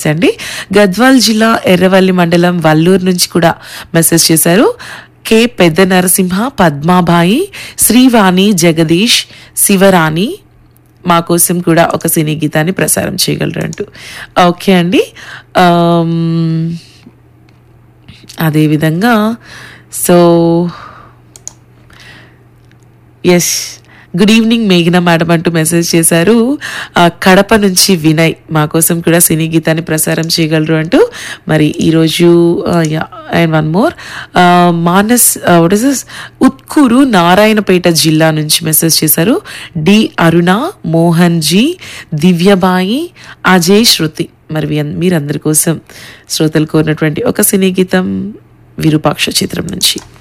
నమస్తే అండి గద్వాల్ జిల్లా ఎర్రవల్లి మండలం వల్లూరు నుంచి కూడా మెసేజ్ చేశారు కె పెద్ద నరసింహ పద్మాబాయి శ్రీవాణి జగదీష్ శివరాణి మా కోసం కూడా ఒక సినీ గీతాన్ని ప్రసారం చేయగలరు అంటూ ఓకే అండి ఆమ్, అదేవిధంగా సో ఎస్ గుడ్ ఈవినింగ్ మేఘన మేడం అంటూ మెసేజ్ చేశారు ఆ, కడప నుంచి వినయ్ మా కోసం కూడా సినీ గీతాన్ని ప్రసారం చేయగలరు అంటూ మరి ఈరోజు and one more Manas what is this Utkur Narayanpet జిల్లా నుంచి మెసేజ్ చేశారు డి అరుణ మోహన్ జీ దివ్యబాయి అజయ్ శృతి మరి మీ అన్- మీరందరి కోసం శ్రోతలు కోరినటువంటి ఒక సినీ గీతం విరూపాక్ష చిత్రం నుంచి